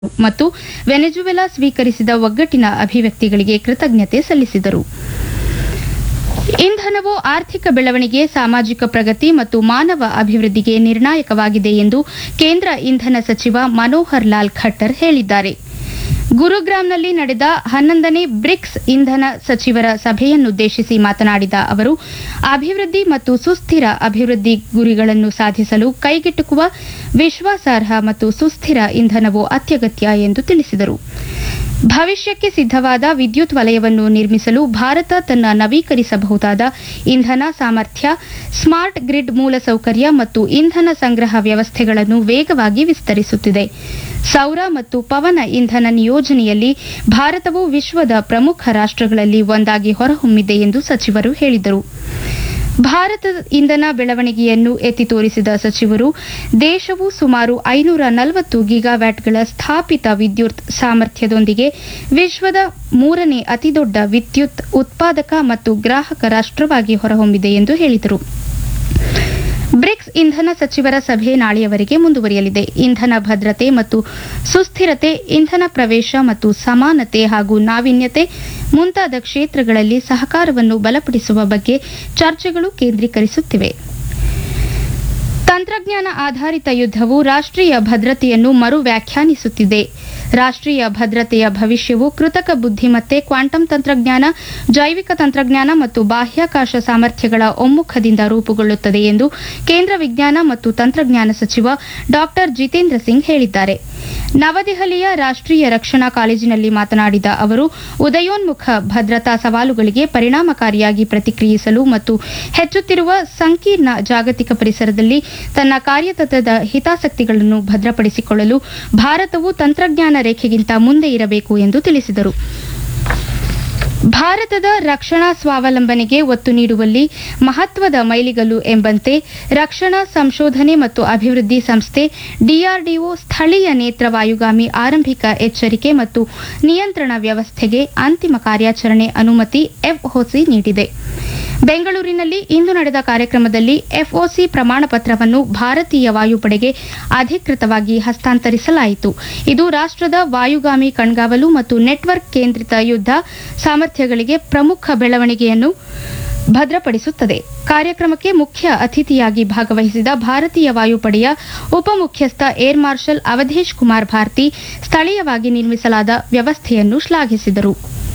ಮತ್ತು ವೆನೆಜುವೆಲಾ ಸ್ವೀಕರಿಸಿದ ಒಗ್ಗಟ್ಟಿನ ಅಭಿವ್ಯಕ್ತಿಗಳಿಗೆ ಕೃತಜ್ಞತೆ ಸಲ್ಲಿಸಿದರು ಇಂಧನವು ಆರ್ಥಿಕ ಬೆಳವಣಿಗೆ ಸಾಮಾಜಿಕ ಪ್ರಗತಿ ಮತ್ತು ಮಾನವ ಅಭಿವೃದ್ಧಿಗೆ ನಿರ್ಣಾಯಕವಾಗಿದೆ ಎಂದು ಕೇಂದ್ರ ಇಂಧನ ಸಚಿವ ಮನೋಹರ್ ಲಾಲ್ ಖಟ್ಟರ್ ಹೇಳಿದ್ದಾರೆ ಗುರುಗ್ರಾಂನಲ್ಲಿ ನಡೆದ ಹನ್ನೊಂದನೇ ಬ್ರಿಕ್ಸ್ ಇಂಧನ ಸಚಿವರ ಸಭೆಯನ್ನುದ್ದೇಶಿಸಿ ಮಾತನಾಡಿದ ಅವರು ಅಭಿವೃದ್ಧಿ ಮತ್ತು ಸುಸ್ಥಿರ ಅಭಿವೃದ್ಧಿ ಗುರಿಗಳನ್ನು ಸಾಧಿಸಲು ಕೈಗೆಟುಕುವ ವಿಶ್ವಾಸಾರ್ಹ ಮತ್ತು ಸುಸ್ಥಿರ ಇಂಧನವು ಅತ್ಯಗತ್ಯ ಎಂದು ತಿಳಿಸಿದರು ಭವಿಷ್ಯಕ್ಕೆ ಸಿದ್ದವಾದ ವಿದ್ಯುತ್ ವಲಯವನ್ನು ನಿರ್ಮಿಸಲು ಭಾರತ ತನ್ನ ನವೀಕರಿಸಬಹುದಾದ ಇಂಧನ ಸಾಮರ್ಥ್ಯ ಸ್ಮಾರ್ಟ್ ಗ್ರಿಡ್ ಮೂಲಸೌಕರ್ಯ ಮತ್ತು ಇಂಧನ ಸಂಗ್ರಹ ವ್ಯವಸ್ಥೆಗಳನ್ನು ವೇಗವಾಗಿ ವಿಸ್ತರಿಸುತ್ತಿದೆ ಸೌರ ಮತ್ತು ಪವನ ಇಂಧನ ನಿಯೋಜನೆಯಲ್ಲಿ ಭಾರತವು ವಿಶ್ವದ ಪ್ರಮುಖ ರಾಷ್ಟಗಳಲ್ಲಿ ಒಂದಾಗಿ ಹೊರಹೊಮ್ಮಿದೆ ಎಂದು ಸಚಿವರು ಹೇಳಿದರು ಭಾರತದ ಇಂಧನ ಬೆಳವಣಿಗೆಯನ್ನು ಎತ್ತಿ ತೋರಿಸಿದ ಸಚಿವರು ದೇಶವು ಸುಮಾರು ಐನೂರ ನಲವತ್ತು ಗಿಗಾವ್ಯಾಟ್ಗಳ ಸ್ಥಾಪಿತ ವಿದ್ಯುತ್ ಸಾಮರ್ಥ್ಯದೊಂದಿಗೆ ವಿಶ್ವದ ಮೂರನೇ ಅತಿದೊಡ್ಡ ವಿದ್ಯುತ್ ಉತ್ಪಾದಕ ಮತ್ತು ಗ್ರಾಹಕ ರಾಷ್ಟವಾಗಿ ಹೊರಹೊಮ್ಮಿದೆ ಎಂದು ಹೇಳಿದರು ಬ್ರಿಕ್ಸ್ ಇಂಧನ ಸಚಿವರ ಸಭೆ ನಾಳೆಯವರೆಗೆ ಮುಂದುವರಿಯಲಿದೆ ಇಂಧನ ಭದ್ರತೆ ಮತ್ತು ಸುಸ್ಥಿರತೆ ಇಂಧನ ಪ್ರವೇಶ ಮತ್ತು ಸಮಾನತೆ ಹಾಗೂ ನಾವೀನ್ಯತೆ ಮುಂತಾದ ಕ್ಷೇತ್ರಗಳಲ್ಲಿ ಸಹಕಾರವನ್ನು ಬಲಪಡಿಸುವ ಬಗ್ಗೆ ಚರ್ಚೆಗಳು ಕೇಂದ್ರೀಕರಿಸುತ್ತಿವೆ ತಂತ್ರಜ್ಞಾನ ಆಧಾರಿತ ಯುದ್ದವು ರಾಷ್ಟೀಯ ಭದ್ರತೆಯನ್ನು ಮರು ವ್ಯಾಖ್ಯಾನಿಸುತ್ತಿದೆ ರಾಷ್ಟೀಯ ಭದ್ರತೆಯ ಭವಿಷ್ಯವು ಕೃತಕ ಬುದ್ಧಿಮತ್ತೆ ಕ್ವಾಂಟಮ್ ತಂತ್ರಜ್ಞಾನ ಜೈವಿಕ ತಂತ್ರಜ್ಞಾನ ಮತ್ತು ಬಾಹ್ಯಾಕಾಶ ಸಾಮರ್ಥ್ಯಗಳ ಒಮ್ಮುಖದಿಂದ ರೂಪುಗೊಳ್ಳುತ್ತದೆ ಎಂದು ಕೇಂದ್ರ ವಿಜ್ಞಾನ ಮತ್ತು ತಂತ್ರಜ್ಞಾನ ಸಚಿವ ಡಾ ಜಿತೇಂದ್ರ ಸಿಂಗ್ ಹೇಳಿದ್ದಾರೆ ನವದೆಹಲಿಯ ರಾಷ್ಟೀಯ ರಕ್ಷಣಾ ಕಾಲೇಜಿನಲ್ಲಿ ಮಾತನಾಡಿದ ಅವರು ಉದಯೋನ್ಮುಖ ಭದ್ರತಾ ಸವಾಲುಗಳಿಗೆ ಪರಿಣಾಮಕಾರಿಯಾಗಿ ಪ್ರತಿಕ್ರಿಯಿಸಲು ಮತ್ತು ಹೆಚ್ಚುತ್ತಿರುವ ಸಂಕೀರ್ಣ ಜಾಗತಿಕ ಪರಿಸರದಲ್ಲಿ ತನ್ನ ಕಾರ್ಯತಂತ್ರದ ಹಿತಾಸಕ್ತಿಗಳನ್ನು ಭದ್ರಪಡಿಸಿಕೊಳ್ಳಲು ಭಾರತವು ತಂತ್ರಜ್ಞಾನ ರೇಖೆಗಿಂತ ಮುಂದೆ ಇರಬೇಕು ಎಂದು ತಿಳಿಸಿದರು ಭಾರತದ ರಕ್ಷಣಾ ಸ್ವಾವಲಂಬನೆಗೆ ಒತ್ತು ನೀಡುವಲ್ಲಿ ಮಹತ್ವದ ಮೈಲಿಗಲ್ಲು ಎಂಬಂತೆ ರಕ್ಷಣಾ ಸಂಶೋಧನೆ ಮತ್ತು ಅಭಿವೃದ್ಧಿ ಸಂಸ್ಥೆ ಡಿಆರ್ಡಿಒ ಸ್ಥಳೀಯ ನೇತ್ರ ವಾಯುಗಾಮಿ ಆರಂಭಿಕ ಎಚ್ಚರಿಕೆ ಮತ್ತು ನಿಯಂತ್ರಣ ವ್ಯವಸ್ಥೆಗೆ ಅಂತಿಮ ಕಾರ್ಯಾಚರಣೆ ಅನುಮತಿ ಎಫ್ಒಸಿ ನೀಡಿದೆ ಬೆಂಗಳೂರಿನಲ್ಲಿ ಇಂದು ನಡೆದ ಕಾರ್ಯಕ್ರಮದಲ್ಲಿ ಎಫ್ಒಸಿ ಪ್ರಮಾಣ ಪತ್ರವನ್ನು ಭಾರತೀಯ ವಾಯುಪಡೆಗೆ ಅಧಿಕೃತವಾಗಿ ಹಸ್ತಾಂತರಿಸಲಾಯಿತು ಇದು ರಾಷ್ಟದ ವಾಯುಗಾಮಿ ಕಣ್ಗಾವಲು ಮತ್ತು ನೆಟ್ವರ್ಕ್ ಕೇಂದ್ರಿತ ಯುದ್ದ ಸಾಮರ್ಥ್ಯಗಳಿಗೆ ಪ್ರಮುಖ ಬೆಳವಣಿಗೆಯನ್ನು ಭದ್ರಪಡಿಸುತ್ತದೆ ಕಾರ್ಯಕ್ರಮಕ್ಕೆ ಮುಖ್ಯ ಅತಿಥಿಯಾಗಿ ಭಾಗವಹಿಸಿದ ಭಾರತೀಯ ವಾಯುಪಡೆಯ ಉಪಮುಖ್ಯಸ್ಥ ಏರ್ ಮಾರ್ಷಲ್ ಅವಧೇಶ್ ಕುಮಾರ್ ಭಾರತಿ ಸ್ಥಳೀಯವಾಗಿ ನಿರ್ಮಿಸಲಾದ ವ್ಯವಸ್ಥೆಯನ್ನು ಶ್ಲಾಘಿಸಿದರು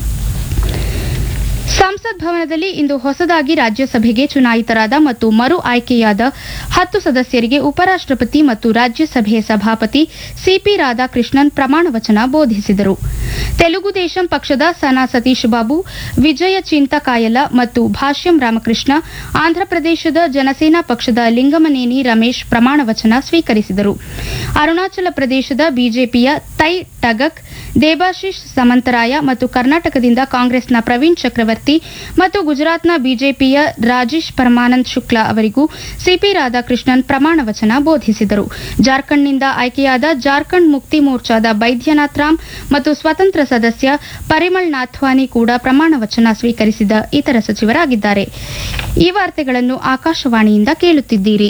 ಸಂಸತ್ ಭವನದಲ್ಲಿ ಇಂದು ಹೊಸದಾಗಿ ರಾಜ್ಯಸಭೆಗೆ ಚುನಾಯಿತರಾದ ಮತ್ತು ಮರು ಆಯ್ಕೆಯಾದ ಹತ್ತು ಸದಸ್ಯರಿಗೆ ಉಪರಾಷ್ಟಪತಿ ಮತ್ತು ರಾಜ್ಯಸಭೆ ಸಭಾಪತಿ ಸಿಪಿ ರಾಧಾಕೃಷ್ಣನ್ ಪ್ರಮಾಣ ವಚನ ಬೋಧಿಸಿದರು ತೆಲುಗು ದೇಶಂ ಪಕ್ಷದ ಸನಾ ಸತೀಶ್ ಬಾಬು ವಿಜಯ ಚಿಂತಕಾಯಲ ಮತ್ತು ಭಾಷ್ಯಂ ರಾಮಕೃಷ್ಣ ಆಂಧ್ರಪ್ರದೇಶದ ಜನಸೇನಾ ಪಕ್ಷದ ಲಿಂಗಮನೇನಿ ರಮೇಶ್ ಪ್ರಮಾಣ ವಚನ ಸ್ವೀಕರಿಸಿದರು ಅರುಣಾಚಲ ಪ್ರದೇಶದ ಬಿಜೆಪಿಯ ತೈ ಟಗಕ್ ದೇಬಾಶಿಶ್ ಸಮಂತರಾಯ ಮತ್ತು ಕರ್ನಾಟಕದಿಂದ ಕಾಂಗ್ರೆಸ್ನ ಪ್ರವೀಣ್ ಚಕ್ರವರ್ತಿ ಮತ್ತು ಗುಜರಾತ್ನ ಬಿಜೆಪಿಯ ರಾಜೇಶ್ ಪರಮಾನಂದ್ ಶುಕ್ಲಾ ಅವರಿಗೂ ಸಿಪಿ ರಾಧಾಕೃಷ್ಣನ್ ಪ್ರಮಾಣ ವಚನ ಬೋಧಿಸಿದರು ಜಾರ್ಖಂಡ್ನಿಂದ ಆಯ್ಕೆಯಾದ ಜಾರ್ಖಂಡ್ ಮುಕ್ತಿ ಮೋರ್ಚಾದ ಬೈದ್ಯನಾಥ್ ರಾಮ್ ಮತ್ತು ಸ್ವತಂತ್ರ ಸದಸ್ಯ ಪರಿಮಳ್ ನಾಥ್ವಾನಿ ಕೂಡ ಪ್ರಮಾಣ ವಚನ ಸ್ವೀಕರಿಸಿದ ಇತರ ಸಚಿವರಾಗಿದ್ದಾರೆ ಈ ವಾರ್ತೆಗಳನ್ನು ಆಕಾಶವಾಣಿಯಿಂದ ಕೇಳುತ್ತಿದ್ದೀರಿ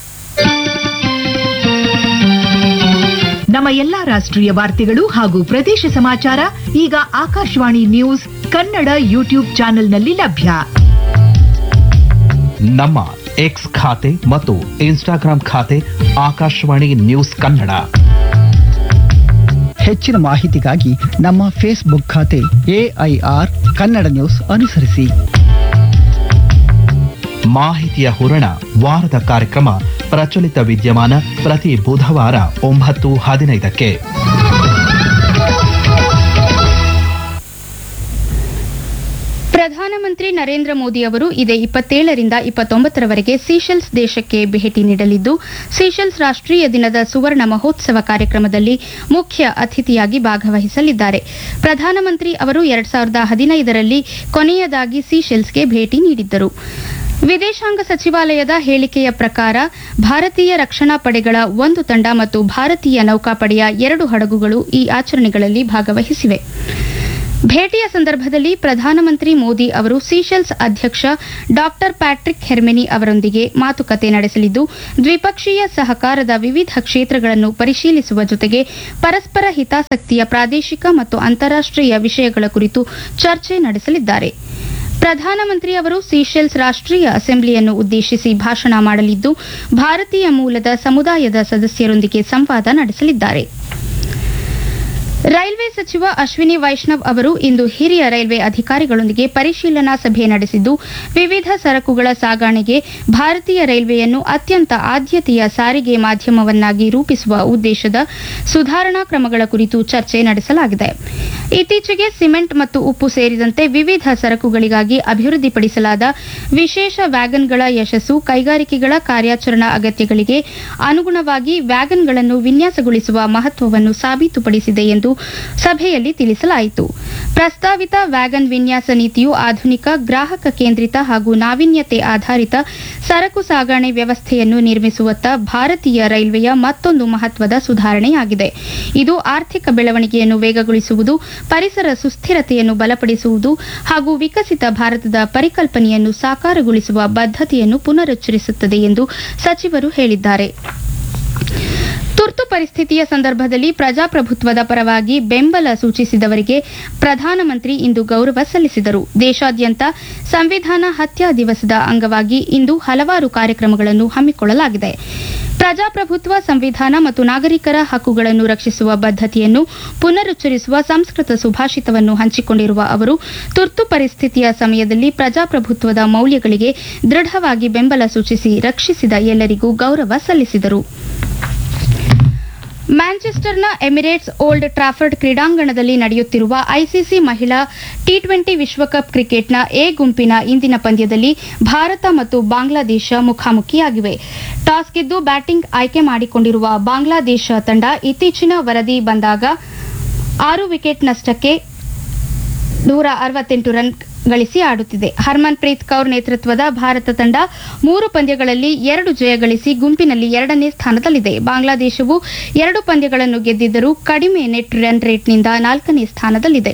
ನಮ್ಮ ಎಲ್ಲಾ ರಾಷ್ಟ್ರೀಯ ವಾರ್ತೆಗಳು ಹಾಗೂ ಪ್ರದೇಶ ಸಮಾಚಾರ ಈಗ ಆಕಾಶವಾಣಿ ನ್ಯೂಸ್ ಕನ್ನಡ ಯೂಟ್ಯೂಬ್ ಚಾನೆಲ್ನಲ್ಲಿ ಲಭ್ಯ ನಮ್ಮ ಎಕ್ಸ್ ಖಾತೆ ಮತ್ತು ಇನ್ಸ್ಟಾಗ್ರಾಂ ಖಾತೆ ಆಕಾಶವಾಣಿ ನ್ಯೂಸ್ ಕನ್ನಡ ಹೆಚ್ಚಿನ ಮಾಹಿತಿಗಾಗಿ ನಮ್ಮ ಫೇಸ್ಬುಕ್ ಖಾತೆ ಎಐಆರ್ ಕನ್ನಡ ನ್ಯೂಸ್ ಅನುಸರಿಸಿ ಮಾಹಿತಿಯ ಹೂರಣ ವಾರದ ಕಾರ್ಯಕ್ರಮ ಪ್ರಚಲಿತ ವಿದ್ಯಮಾನ ಪ್ರತಿ ಬುಧವಾರ ಒಂಬತ್ತು ಹದಿನೈದಕ್ಕೆ ಪ್ರಧಾನಮಂತ್ರಿ ನರೇಂದ್ರ ಮೋದಿ ಅವರು ಇದೇ ಇಪ್ಪತ್ತೇಳರಿಂದ ಇಪ್ಪತ್ತೊಂಬತ್ತರವರೆಗೆ ಸೀಶೆಲ್ಸ್ ದೇಶಕ್ಕೆ ಭೇಟಿ ನೀಡಲಿದ್ದು ಸೀಶೆಲ್ಸ್ ರಾಷ್ಟೀಯ ದಿನದ ಸುವರ್ಣ ಮಹೋತ್ಸವ ಕಾರ್ಯಕ್ರಮದಲ್ಲಿ ಮುಖ್ಯ ಅತಿಥಿಯಾಗಿ ಭಾಗವಹಿಸಲಿದ್ದಾರೆ ಪ್ರಧಾನಮಂತ್ರಿ ಅವರು ಎರಡ್ ಸಾವಿರದ ಹದಿನೈದರಲ್ಲಿ ಕೊನೆಯದಾಗಿ ಸೀಶೆಲ್ಸ್ಗೆ ಭೇಟಿ ನೀಡಿದ್ದರು ವಿದೇಶಾಂಗ ಸಚಿವಾಲಯದ ಹೇಳಿಕೆಯ ಪ್ರಕಾರ ಭಾರತೀಯ ರಕ್ಷಣಾ ಪಡೆಗಳ ಒಂದು ತಂಡ ಮತ್ತು ಭಾರತೀಯ ನೌಕಾಪಡೆಯ ಎರಡು ಹಡಗುಗಳು ಈ ಆಚರಣೆಗಳಲ್ಲಿ ಭಾಗವಹಿಸಿವೆ ಭೇಟಿಯ ಸಂದರ್ಭದಲ್ಲಿ ಪ್ರಧಾನಮಂತ್ರಿ ಮೋದಿ ಅವರು ಸೀಶೆಲ್ಸ್ ಅಧ್ಯಕ್ಷ ಡಾಕ್ಟರ್ ಪ್ಯಾಟ್ರಿಕ್ ಹೆರ್ಮೆನಿ ಅವರೊಂದಿಗೆ ಮಾತುಕತೆ ನಡೆಸಲಿದ್ದು ದ್ವಿಪಕ್ಷೀಯ ಸಹಕಾರದ ವಿವಿಧ ಕ್ಷೇತ್ರಗಳನ್ನು ಪರಿಶೀಲಿಸುವ ಜೊತೆಗೆ ಪರಸ್ಪರ ಹಿತಾಸಕ್ತಿಯ ಪ್ರಾದೇಶಿಕ ಮತ್ತು ಅಂತಾರಾಷ್ಟೀಯ ವಿಷಯಗಳ ಕುರಿತು ಚರ್ಚೆ ನಡೆಸಲಿದ್ದಾರೆ ಪ್ರಧಾನಮಂತ್ರಿ ಅವರು ಸೀಶೆಲ್ಸ್ ರಾಷ್ಟೀಯ ಅಸೆಂಬ್ಲಿಯನ್ನು ಉದ್ದೇಶಿಸಿ ಭಾಷಣ ಮಾಡಲಿದ್ದು ಭಾರತೀಯ ಮೂಲದ ಸಮುದಾಯದ ಸದಸ್ಯರೊಂದಿಗೆ ಸಂವಾದ ನಡೆಸಲಿದ್ದಾರೆ ರೈಲ್ವೆ ಸಚಿವ ಅಶ್ವಿನಿ ವೈಷ್ಣವ್ ಅವರು ಇಂದು ಹಿರಿಯ ರೈಲ್ವೆ ಅಧಿಕಾರಿಗಳೊಂದಿಗೆ ಪರಿಶೀಲನಾ ಸಭೆ ನಡೆಸಿದ್ದು ವಿವಿಧ ಸರಕುಗಳ ಸಾಗಣೆಗೆ ಭಾರತೀಯ ರೈಲ್ವೆಯನ್ನು ಅತ್ಯಂತ ಆದ್ಯತೆಯ ಸಾರಿಗೆ ಮಾಧ್ಯಮವನ್ನಾಗಿ ರೂಪಿಸುವ ಉದ್ದೇಶದ ಸುಧಾರಣಾ ಕ್ರಮಗಳ ಕುರಿತು ಚರ್ಚೆ ನಡೆಸಲಾಗಿದೆ ಇತ್ತೀಚೆಗೆ ಸಿಮೆಂಟ್ ಮತ್ತು ಉಪ್ಪು ಸೇರಿದಂತೆ ವಿವಿಧ ಸರಕುಗಳಿಗಾಗಿ ಅಭಿವೃದ್ಧಿಪಡಿಸಲಾದ ವಿಶೇಷ ವ್ಯಾಗನ್ಗಳ ಯಶಸ್ಸು ಕೈಗಾರಿಕೆಗಳ ಕಾರ್ಯಾಚರಣಾ ಅಗತ್ಯಗಳಿಗೆ ಅನುಗುಣವಾಗಿ ವ್ಯಾಗನ್ಗಳನ್ನು ವಿನ್ಯಾಸಗೊಳಿಸುವ ಮಹತ್ವವನ್ನು ಸಾಬೀತುಪಡಿಸಿದೆ ಎಂದು ಸಭೆಯಲ್ಲಿ ತಿಳಿಸಲಾಯಿತು ಪ್ರಸ್ತಾವಿತ ವ್ಯಾಗನ್ ವಿನ್ಯಾಸ ನೀತಿಯು ಆಧುನಿಕ ಗ್ರಾಹಕ ಕೇಂದ್ರಿತ ಹಾಗೂ ನಾವೀನ್ಯತೆ ಆಧಾರಿತ ಸರಕು ಸಾಗಣೆ ವ್ಯವಸ್ಥೆಯನ್ನು ನಿರ್ಮಿಸುವತ್ತ ಭಾರತೀಯ ರೈಲ್ವೆಯ ಮತ್ತೊಂದು ಮಹತ್ವದ ಸುಧಾರಣೆಯಾಗಿದೆ ಇದು ಆರ್ಥಿಕ ಬೆಳವಣಿಗೆಯನ್ನು ವೇಗಗೊಳಿಸುವುದು ಪರಿಸರ ಸುಸ್ಥಿರತೆಯನ್ನು ಬಲಪಡಿಸುವುದು ಹಾಗೂ ವಿಕಸಿತ ಭಾರತದ ಪರಿಕಲ್ಪನೆಯನ್ನು ಸಾಕಾರಗೊಳಿಸುವ ಬದ್ಧತೆಯನ್ನು ಪುನರುಚ್ಚರಿಸುತ್ತದೆ ಎಂದು ಸಚಿವರು ಹೇಳಿದ್ದಾರೆ ತುರ್ತು ಪರಿಸ್ಥಿತಿಯ ಸಂದರ್ಭದಲ್ಲಿ ಪ್ರಜಾಪ್ರಭುತ್ವದ ಪರವಾಗಿ ಬೆಂಬಲ ಸೂಚಿಸಿದವರಿಗೆ ಪ್ರಧಾನಮಂತ್ರಿ ಇಂದು ಗೌರವ ಸಲ್ಲಿಸಿದರು ದೇಶಾದ್ಯಂತ ಸಂವಿಧಾನ ಹತ್ಯಾ ದಿವಸದ ಅಂಗವಾಗಿ ಇಂದು ಹಲವಾರು ಕಾರ್ಯಕ್ರಮಗಳನ್ನು ಹಮ್ಮಿಕೊಳ್ಳಲಾಗಿದೆ ಪ್ರಜಾಪ್ರಭುತ್ವ ಸಂವಿಧಾನ ಮತ್ತು ನಾಗರಿಕರ ಹಕ್ಕುಗಳನ್ನು ರಕ್ಷಿಸುವ ಬದ್ಧತೆಯನ್ನು ಪುನರುಚ್ಚರಿಸುವ ಸಂಸ್ಕೃತ ಸುಭಾಷಿತವನ್ನು ಹಂಚಿಕೊಂಡಿರುವ ಅವರು ತುರ್ತು ಪರಿಸ್ಥಿತಿಯ ಸಮಯದಲ್ಲಿ ಪ್ರಜಾಪ್ರಭುತ್ವದ ಮೌಲ್ಯಗಳಿಗೆ ದೃಢವಾಗಿ ಬೆಂಬಲ ಸೂಚಿಸಿ ರಕ್ಷಿಸಿದ ಎಲ್ಲರಿಗೂ ಗೌರವ ಸಲ್ಲಿಸಿದರು ಮ್ಯಾಂಚೆಸ್ಟರ್ನ ಎಮಿರೇಟ್ಸ್ ಓಲ್ಡ್ ಟ್ರಾಫರ್ಡ್ ಕ್ರೀಡಾಂಗಣದಲ್ಲಿ ನಡೆಯುತ್ತಿರುವ ಐಸಿಸಿ ಮಹಿಳಾ ಟಿ ಟ್ವೆಂಟಿ ವಿಶ್ವಕಪ್ ಕ್ರಿಕೆಟ್ನ ಎ ಗುಂಪಿನ ಇಂದಿನ ಪಂದ್ಯದಲ್ಲಿ ಭಾರತ ಮತ್ತು ಬಾಂಗ್ಲಾದೇಶ ಮುಖಾಮುಖಿಯಾಗಿವೆ ಟಾಸ್ ಗೆದ್ದು ಬ್ಯಾಟಿಂಗ್ ಆಯ್ಕೆ ಮಾಡಿಕೊಂಡಿರುವ ಬಾಂಗ್ಲಾದೇಶ ತಂಡ ಇತ್ತೀಚಿನ ವರದಿ ಬಂದಾಗ ಆರು ವಿಕೆಟ್ ನಷ್ಟಕ್ಕೆ ನೂರ ಅರವತ್ತೆಂಟು ರನ್ ಗಳಿಸಿ ಆಡುತ್ತಿದೆ ಹರ್ಮನ್ ಪ್ರೀತ್ ಕೌರ್ ನೇತೃತ್ವದ ಭಾರತ ತಂಡ ಮೂರು ಪಂದ್ಯಗಳಲ್ಲಿ ಎರಡು ಜಯ ಗಳಿಸಿ ಗುಂಪಿನಲ್ಲಿ ಎರಡನೇ ಸ್ಥಾನದಲ್ಲಿದೆ ಬಾಂಗ್ಲಾದೇಶವು ಎರಡು ಪಂದ್ಯಗಳನ್ನು ಗೆದ್ದಿದ್ದರೂ ಕಡಿಮೆ ನೆಟ್ ರನ್ ರೇಟ್ನಿಂದ ನಾಲ್ಕನೇ ಸ್ಥಾನದಲ್ಲಿದೆ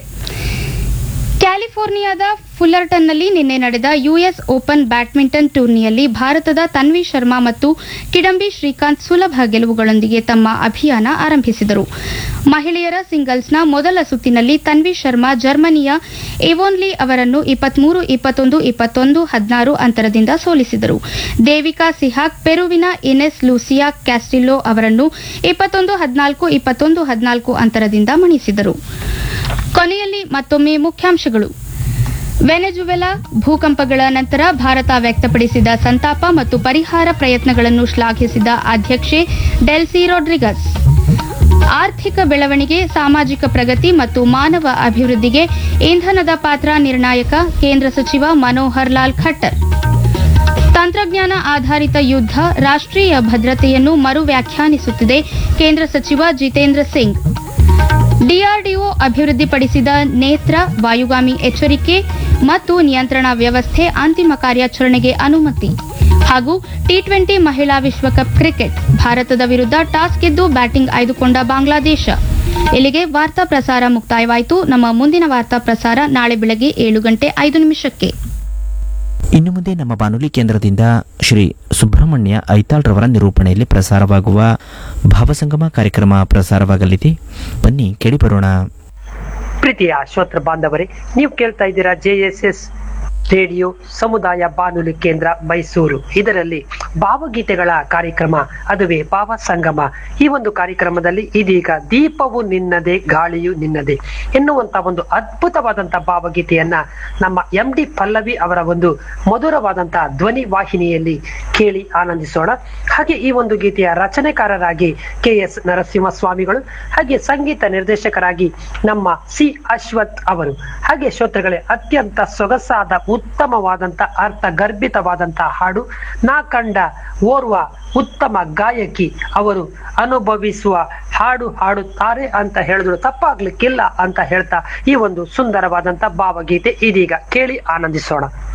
ಕ್ಯಾಲಿಫೋರ್ನಿಯಾದ ಫುಲ್ಲರ್ಟನ್ನಲ್ಲಿ ನಿನ್ನೆ ನಡೆದ ಯುಎಸ್ ಓಪನ್ ಬ್ಯಾಡ್ಮಿಂಟನ್ ಟೂರ್ನಿಯಲ್ಲಿ ಭಾರತದ ತನ್ವಿ ಶರ್ಮಾ ಮತ್ತು ಕಿಡಂಬಿ ಶ್ರೀಕಾಂತ್ ಸುಲಭ ಗೆಲುವುಗಳೊಂದಿಗೆ ತಮ್ಮ ಅಭಿಯಾನ ಆರಂಭಿಸಿದರು ಮಹಿಳೆಯರ ಸಿಂಗಲ್ಸ್ನ ಮೊದಲ ಸುತ್ತಿನಲ್ಲಿ ತನ್ವಿ ಶರ್ಮಾ ಜರ್ಮನಿಯ ಇವೋನ್ಲಿ ಅವರನ್ನು ಇಪ್ಪತ್ಮೂರು ಇಪ್ಪತ್ತೊಂದು ಇಪ್ಪತ್ತೊಂದು ಹದಿನಾರು ಅಂತರದಿಂದ ಸೋಲಿಸಿದರು ದೇವಿಕಾ ಸಿಹಾಕ್ ಪೆರುವಿನ ಇನೆಸ್ ಲೂಸಿಯಾ ಕ್ಯಾಸ್ಟಿಲ್ಲೋ ಅವರನ್ನು ಇಪ್ಪತ್ತೊಂದು ಹದಿನಾಲ್ಕು ಇಪ್ಪತ್ತೊಂದು ಹದಿನಾಲ್ಕು ಅಂತರದಿಂದ ಮಣಿಸಿದರು ಕೊನೆಯಲ್ಲಿ ಮತ್ತೊಮ್ಮೆ ಮುಖ್ಯಾಂಶಗಳು ವೆನೆಜುವೆಲಾ ಭೂಕಂಪಗಳ ನಂತರ ಭಾರತ ವ್ಯಕ್ತಪಡಿಸಿದ ಸಂತಾಪ ಮತ್ತು ಪರಿಹಾರ ಪ್ರಯತ್ನಗಳನ್ನು ಶ್ಲಾಘಿಸಿದ ಅಧ್ಯಕ್ಷೆ ಡೆಲ್ಸಿ ರೊಡ್ರಿಗಸ್ ಆರ್ಥಿಕ ಬೆಳವಣಿಗೆ ಸಾಮಾಜಿಕ ಪ್ರಗತಿ ಮತ್ತು ಮಾನವ ಅಭಿವೃದ್ಧಿಗೆ ಇಂಧನದ ಪಾತ್ರ ನಿರ್ಣಾಯಕ ಕೇಂದ್ರ ಸಚಿವ ಮನೋಹರ್ ಲಾಲ್ ಖಟ್ಟರ್ ತಂತ್ರಜ್ಞಾನ ಆಧಾರಿತ ಯುದ್ಧ ರಾಷ್ಟ್ರೀಯ ಭದ್ರತೆಯನ್ನು ಮರು ವ್ಯಾಖ್ಯಾನಿಸುತ್ತಿದೆ ಕೇಂದ್ರ ಸಚಿವ ಜಿತೇಂದ್ರ ಸಿಂಗ್ ಡಿಆರ್ಡಿಒ ಅಭಿವೃದ್ಧಿಪಡಿಸಿದ ನೇತ್ರ ವಾಯುಗಾಮಿ ಎಚ್ಚರಿಕೆ ಮತ್ತು ನಿಯಂತ್ರಣ ವ್ಯವಸ್ಥೆ ಅಂತಿಮ ಕಾರ್ಯಾಚರಣೆಗೆ ಅನುಮತಿ ಹಾಗೂ ಟಿ ಟ್ವೆಂಟಿ ಮಹಿಳಾ ವಿಶ್ವಕಪ್ ಕ್ರಿಕೆಟ್ ಭಾರತದ ವಿರುದ್ಧ ಟಾಸ್ ಗೆದ್ದು ಬ್ಯಾಟಿಂಗ್ ಆಯ್ದುಕೊಂಡ ಬಾಂಗ್ಲಾದೇಶ ಇಲ್ಲಿಗೆ ವಾರ್ತಾ ಪ್ರಸಾರ ಮುಕ್ತಾಯವಾಯಿತು ನಮ್ಮ ಮುಂದಿನ ವಾರ್ತಾ ಪ್ರಸಾರ ನಾಳೆ ಬೆಳಗ್ಗೆ ಏಳು ಗಂಟೆ ಐದು ನಿಮಿಷಕ್ಕೆ ಇನ್ನು ಮುಂದೆ ನಮ್ಮ ಬಾನುಲಿ ಕೇಂದ್ರದಿಂದ ಶ್ರೀ ಸುಬ್ರಹ್ಮಣ್ಯ ಐತಾಳ್ರವರ ನಿರೂಪಣೆಯಲ್ಲಿ ಪ್ರಸಾರವಾಗುವ ಭಾವಸಂಗಮ ಕಾರ್ಯಕ್ರಮ ಪ್ರಸಾರವಾಗಲಿದೆ ಬನ್ನಿ ಕೇಳಿ ಬರೋಣ ಪ್ರೀತಿಯ ಶ್ರೋತೃ ಬಾಂಧವರೇ ನೀವು ಕೇಳ್ತಾ ಇದ್ದೀರಾ ಜೆ ಎಸ್ ಎಸ್ ರೇಡಿಯೋ ಸಮುದಾಯ ಬಾನುಲಿ ಕೇಂದ್ರ ಮೈಸೂರು ಇದರಲ್ಲಿ ಭಾವಗೀತೆಗಳ ಕಾರ್ಯಕ್ರಮ ಅದುವೇ ಭಾವ ಸಂಗಮ ಈ ಒಂದು ಕಾರ್ಯಕ್ರಮದಲ್ಲಿ ಇದೀಗ ದೀಪವು ನಿನ್ನದೇ ಗಾಳಿಯು ನಿನ್ನದೇ ಎನ್ನುವಂತ ಒಂದು ಅದ್ಭುತವಾದಂತ ಭಾವಗೀತೆಯನ್ನ ನಮ್ಮ ಎಂ ಡಿ ಪಲ್ಲವಿ ಅವರ ಒಂದು ಮಧುರವಾದಂತ ಧ್ವನಿ ವಾಹಿನಿಯಲ್ಲಿ ಕೇಳಿ ಆನಂದಿಸೋಣ ಹಾಗೆ ಈ ಒಂದು ಗೀತೆಯ ರಚನೆಕಾರರಾಗಿ ಕೆ ಎಸ್ ನರಸಿಂಹ ಸ್ವಾಮಿಗಳು ಹಾಗೆ ಸಂಗೀತ ನಿರ್ದೇಶಕರಾಗಿ ನಮ್ಮ ಸಿ ಅಶ್ವಥ್ ಅವರು ಹಾಗೆ ಶ್ರೋತೃಗಳೇ ಅತ್ಯಂತ ಸೊಗಸಾದ ಉತ್ತಮವಾದಂತ ಅರ್ಥ ಗರ್ಭಿತವಾದಂತ ಹಾಡು ನಾ ಕಂಡ ಓರ್ವ ಉತ್ತಮ ಗಾಯಕಿ ಅವರು ಅನುಭವಿಸುವ ಹಾಡು ಹಾಡುತ್ತಾರೆ ಅಂತ ಹೇಳಿದ್ರು ತಪ್ಪಾಗ್ಲಿಕ್ಕಿಲ್ಲ ಅಂತ ಹೇಳ್ತಾ ಈ ಒಂದು ಸುಂದರವಾದಂತ ಭಾವಗೀತೆ ಇದೀಗ ಕೇಳಿ ಆನಂದಿಸೋಣ